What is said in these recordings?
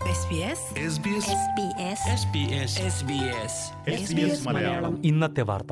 SBS SBS SBS Malayalam ഇന്നത്തെ വാർത്ത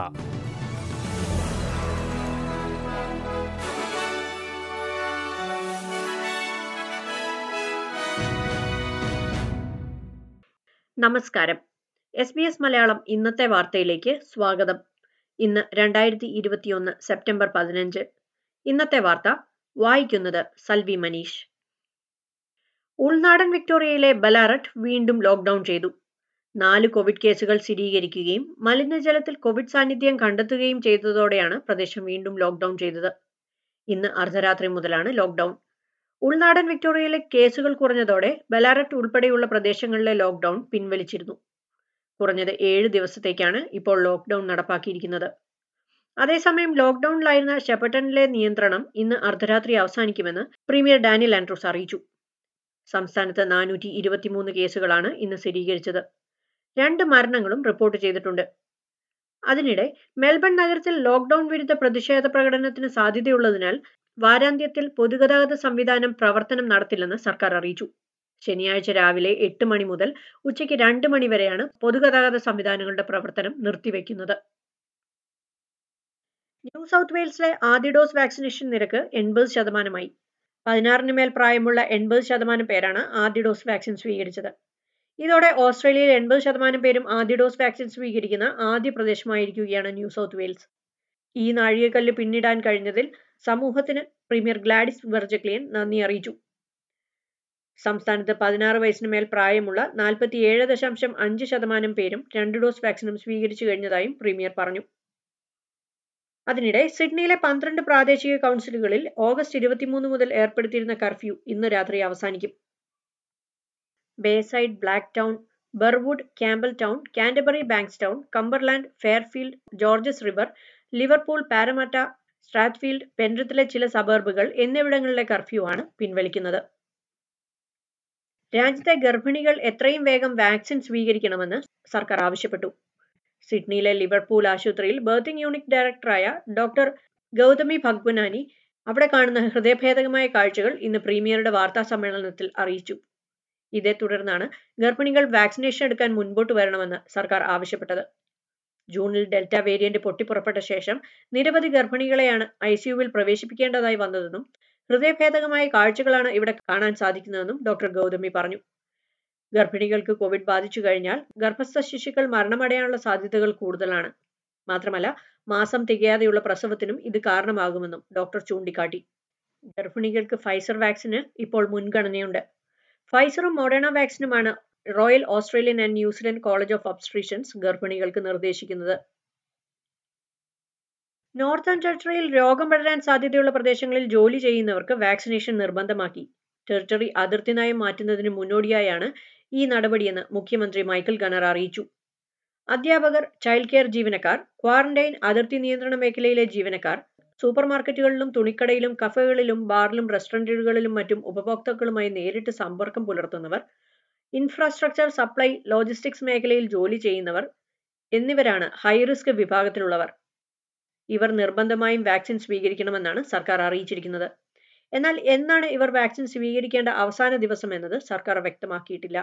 നമസ്കാരം എസ് ബി എസ് മലയാളം ഇന്നത്തെ വാർത്തയിലേക്ക് സ്വാഗതം ഇന്ന് രണ്ടായിരത്തി ഇരുപത്തിയൊന്ന് സെപ്റ്റംബർ പതിനഞ്ച് ഇന്നത്തെ വാർത്ത വായിക്കുന്നത് സൽവി മനീഷ് ഉൾനാടൻ വിക്ടോറിയയിലെ ബലാറട്ട് വീണ്ടും ലോക്ക്ഡൌൺ ചെയ്തു നാല് കോവിഡ് കേസുകൾ സ്ഥിരീകരിക്കുകയും മലിനജലത്തിൽ കോവിഡ് സാന്നിധ്യം കണ്ടെത്തുകയും ചെയ്തതോടെയാണ് പ്രദേശം വീണ്ടും ലോക്ക്ഡൌൺ ചെയ്തത് ഇന്ന് അർദ്ധരാത്രി മുതലാണ് ലോക്ക്ഡൌൺ ഉൾനാടൻ വിക്ടോറിയയിലെ കേസുകൾ കുറഞ്ഞതോടെ ബലാറട്ട് ഉൾപ്പെടെയുള്ള പ്രദേശങ്ങളിലെ ലോക്ക്ഡൌൺ പിൻവലിച്ചിരുന്നു കുറഞ്ഞത് ഏഴ് ദിവസത്തേക്കാണ് ഇപ്പോൾ ലോക്ക്ഡൌൺ നടപ്പാക്കിയിരിക്കുന്നത് അതേസമയം ലോക്ക്ഡൌണിലായിരുന്ന ഷെപ്പട്ടണിലെ നിയന്ത്രണം ഇന്ന് അർദ്ധരാത്രി അവസാനിക്കുമെന്ന് പ്രീമിയർ ഡാനിയൽ ആൻഡ്രൂസ് അറിയിച്ചു സംസ്ഥാനത്ത് നാനൂറ്റി ഇരുപത്തിമൂന്ന് കേസുകളാണ് ഇന്ന് സ്ഥിരീകരിച്ചത് രണ്ട് മരണങ്ങളും റിപ്പോർട്ട് ചെയ്തിട്ടുണ്ട് അതിനിടെ മെൽബൺ നഗരത്തിൽ ലോക്ക്ഡൌൺ വിരുദ്ധ പ്രതിഷേധ പ്രകടനത്തിന് സാധ്യതയുള്ളതിനാൽ വാരാന്ത്യത്തിൽ പൊതുഗതാഗത സംവിധാനം പ്രവർത്തനം നടത്തില്ലെന്ന് സർക്കാർ അറിയിച്ചു ശനിയാഴ്ച രാവിലെ എട്ട് മണി മുതൽ ഉച്ചയ്ക്ക് രണ്ട് മണി വരെയാണ് പൊതുഗതാഗത സംവിധാനങ്ങളുടെ പ്രവർത്തനം നിർത്തിവെക്കുന്നത് ന്യൂ സൗത്ത് വെയിൽസിലെ ആദ്യ ഡോസ് വാക്സിനേഷൻ നിരക്ക് എൺപത് ശതമാനമായി പതിനാറിന് മേൽ പ്രായമുള്ള എൺപത് ശതമാനം പേരാണ് ആദ്യ ഡോസ് വാക്സിൻ സ്വീകരിച്ചത് ഇതോടെ ഓസ്ട്രേലിയയിൽ എൺപത് ശതമാനം പേരും ആദ്യ ഡോസ് വാക്സിൻ സ്വീകരിക്കുന്ന ആദ്യ പ്രദേശമായിരിക്കുകയാണ് ന്യൂ സൗത്ത് വെയിൽസ് ഈ നാഴികക്കല്ല് പിന്നിടാൻ കഴിഞ്ഞതിൽ സമൂഹത്തിന് പ്രീമിയർ ഗ്ലാഡിസ് വെർജക്ലിയൻ നന്ദി അറിയിച്ചു സംസ്ഥാനത്ത് പതിനാറ് വയസ്സിന് മേൽ പ്രായമുള്ള നാൽപ്പത്തിയേഴ് ദശാംശം അഞ്ച് ശതമാനം പേരും രണ്ട് ഡോസ് വാക്സിനും സ്വീകരിച്ചു കഴിഞ്ഞതായും പ്രീമിയർ പറഞ്ഞു അതിനിടെ സിഡ്നിയിലെ പന്ത്രണ്ട് പ്രാദേശിക കൗൺസിലുകളിൽ ഓഗസ്റ്റ് ഇരുപത്തിമൂന്ന് മുതൽ ഏർപ്പെടുത്തിയിരുന്ന കർഫ്യൂ ഇന്ന് രാത്രി അവസാനിക്കും Bayside Blacktown Burwood Campbelltown Canterbury Bankstown Cumberland Fairfield Georges River Liverpool Parramatta Strathfield പെൻഡ്രത്തിലെ ചില സബർബുകൾ എന്നിവിടങ്ങളിലെ കർഫ്യൂ ആണ് പിൻവലിക്കുന്നത് രാജ്യത്തെ ഗർഭിണികൾ എത്രയും വേഗം വാക്സിൻ സ്വീകരിക്കണമെന്ന് സർക്കാർ ആവശ്യപ്പെട്ടു സിഡ്നിയിലെ ലിവർപൂൾ ആശുപത്രിയിൽ ബർത്തിങ് യൂണിറ്റ് ഡയറക്ടറായ ഡോക്ടർ ഗൗതമി ഭഗ്വനാനി അവിടെ കാണുന്ന ഹൃദയഭേദകമായ കാഴ്ചകൾ ഇന്ന് പ്രീമിയറുടെ വാർത്താ സമ്മേളനത്തിൽ അറിയിച്ചു ഇതേ തുടർന്നാണ് ഗർഭിണികൾ വാക്സിനേഷൻ എടുക്കാൻ മുൻപോട്ട് വരണമെന്ന് സർക്കാർ ആവശ്യപ്പെട്ടത് ജൂണിൽ ഡെൽറ്റ വേരിയന്റ് പൊട്ടിപ്പുറപ്പെട്ട ശേഷം നിരവധി ഗർഭിണികളെയാണ് ഐ സിയുവിൽ പ്രവേശിപ്പിക്കേണ്ടതായി വന്നതെന്നും ഹൃദയഭേദകമായ കാഴ്ചകളാണ് ഇവിടെ കാണാൻ സാധിക്കുന്നതെന്നും ഡോക്ടർ ഗൗതമി പറഞ്ഞു ഗർഭിണികൾക്ക് കോവിഡ് ബാധിച്ചു കഴിഞ്ഞാൽ ഗർഭസ്ഥ ശിശുക്കൾ മരണമടയാനുള്ള സാധ്യതകൾ കൂടുതലാണ് മാത്രമല്ല മാസം തികയാതെയുള്ള പ്രസവത്തിനും ഇത് കാരണമാകുമെന്നും ഡോക്ടർ ചൂണ്ടിക്കാട്ടി ഗർഭിണികൾക്ക് ഫൈസർ വാക്സിന് ഇപ്പോൾ മുൻഗണനയുണ്ട് ഫൈസറും മൊഡേണ വാക്സിനുമാണ് Royal Australian and New Zealand College of Obstetricians ഗർഭിണികൾക്ക് നിർദ്ദേശിക്കുന്നത് നോർത്തേൺ ടെറിട്ടറിയിൽ രോഗം പടരാൻ സാധ്യതയുള്ള പ്രദേശങ്ങളിൽ ജോലി ചെയ്യുന്നവർക്ക് വാക്സിനേഷൻ നിർബന്ധമാക്കി ടെറിട്ടറി അതിർത്തി നയം മാറ്റുന്നതിന് മുന്നോടിയായാണ് ഈ നടപടിയെന്ന് മുഖ്യമന്ത്രി മൈക്കൽ ഗണർ അറിയിച്ചു അധ്യാപകർ ചൈൽഡ് കെയർ ജീവനക്കാർ ക്വാറന്റൈൻ അതിർത്തി നിയന്ത്രണ മേഖലയിലെ ജീവനക്കാർ സൂപ്പർ മാർക്കറ്റുകളിലും തുണിക്കടയിലും കഫേകളിലും ബാറിലും റെസ്റ്റോറന്റുകളിലും മറ്റും ഉപഭോക്താക്കളുമായി നേരിട്ട് സമ്പർക്കം പുലർത്തുന്നവർ ഇൻഫ്രാസ്ട്രക്ചർ സപ്ലൈ ലോജിസ്റ്റിക്സ് മേഖലയിൽ ജോലി ചെയ്യുന്നവർ എന്നിവരാണ് ഹൈ റിസ്ക് വിഭാഗത്തിലുള്ളവർ ഇവർ നിർബന്ധമായും വാക്സിൻ സ്വീകരിക്കണമെന്നാണ് സർക്കാർ അറിയിച്ചിരിക്കുന്നത് എന്നാൽ എന്നാണ് ഇവർ വാക്സിൻ സ്വീകരിക്കേണ്ട അവസാന ദിവസം എന്നത് സർക്കാർ വ്യക്തമാക്കിയിട്ടില്ല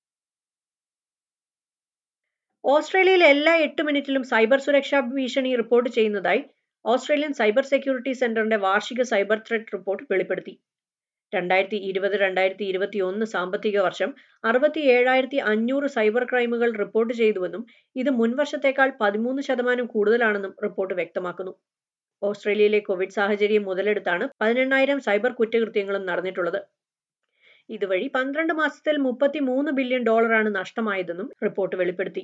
ഓസ്ട്രേലിയയിൽ എല്ലാ എട്ട് മിനിറ്റിലും സൈബർ സുരക്ഷാ ഭീഷണി റിപ്പോർട്ട് ചെയ്യുന്നതായി ഓസ്ട്രേലിയൻ സൈബർ സെക്യൂരിറ്റി സെന്ററിന്റെ വാർഷിക സൈബർ ത്രെഡ് റിപ്പോർട്ട് വെളിപ്പെടുത്തി രണ്ടായിരത്തി ഇരുപത് രണ്ടായിരത്തി ഇരുപത്തി ഒന്ന് സാമ്പത്തിക വർഷം അറുപത്തി ഏഴായിരത്തി അഞ്ഞൂറ് സൈബർ ക്രൈമുകൾ റിപ്പോർട്ട് ചെയ്തുവെന്നും ഇത് മുൻവർഷത്തേക്കാൾ പതിമൂന്ന് ശതമാനം കൂടുതലാണെന്നും റിപ്പോർട്ട് വ്യക്തമാക്കുന്നു ഓസ്ട്രേലിയയിലെ കോവിഡ് സാഹചര്യം മുതലെടുത്താണ് പതിനെണ്ണായിരം സൈബർ കുറ്റകൃത്യങ്ങളും നടന്നിട്ടുള്ളത് ഇതുവഴി പന്ത്രണ്ട് മാസത്തിൽ മുപ്പത്തി മൂന്ന് ബില്യൺ ഡോളറാണ് നഷ്ടമായതെന്നും റിപ്പോർട്ട് വെളിപ്പെടുത്തി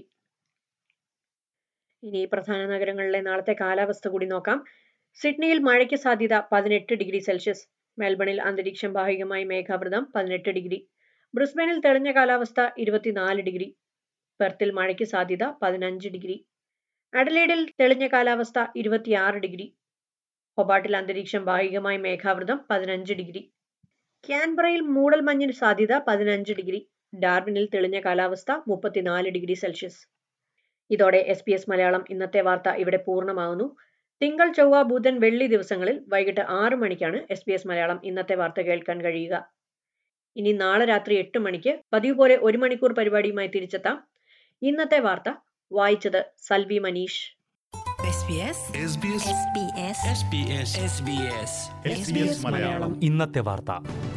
ഇനി പ്രധാന നഗരങ്ങളിലെ നാളത്തെ കാലാവസ്ഥ കൂടി നോക്കാം സിഡ്നിയിൽ മഴയ്ക്ക് സാധ്യത പതിനെട്ട് ഡിഗ്രി സെൽഷ്യസ് മെൽബണിൽ അന്തരീക്ഷം ഭാഗികമായി മേഘാവൃതം പതിനെട്ട് ഡിഗ്രി ബ്രിസ്ബനിൽ തെളിഞ്ഞ കാലാവസ്ഥ ഇരുപത്തിനാല് ഡിഗ്രി പെർത്തിൽ മഴയ്ക്ക് സാധ്യത പതിനഞ്ച് ഡിഗ്രി അഡലേഡിൽ തെളിഞ്ഞ കാലാവസ്ഥ ഇരുപത്തിയാറ് ഡിഗ്രി ഹൊബാട്ടിൽ അന്തരീക്ഷം ഭാഗികമായി മേഘാവൃതം പതിനഞ്ച് ഡിഗ്രി ക്യാൻബറയിൽ മൂടൽ മഞ്ഞിന് സാധ്യത പതിനഞ്ച് ഡിഗ്രി ഡാർവിനിൽ തെളിഞ്ഞ കാലാവസ്ഥ മുപ്പത്തിനാല് ഡിഗ്രി സെൽഷ്യസ് ഇതോടെ എസ് പി എസ് മലയാളം ഇന്നത്തെ വാർത്ത ഇവിടെ പൂർണ്ണമാകുന്നു തിങ്കൾ ചൊവ്വ ബുധൻ വെള്ളി ദിവസങ്ങളിൽ വൈകിട്ട് ആറ് മണിക്കാണ് എസ് ബി എസ് മലയാളം ഇന്നത്തെ വാർത്ത കേൾക്കാൻ കഴിയുക ഇനി നാളെ രാത്രി എട്ട് മണിക്ക് പതിവ് പോലെ ഒരു മണിക്കൂർ പരിപാടിയുമായി തിരിച്ചെത്താം ഇന്നത്തെ വാർത്ത വായിച്ചത് Salvi Manish SBS SBS SBS SBS SBS Malayalam ഇന്നത്തെ വാർത്ത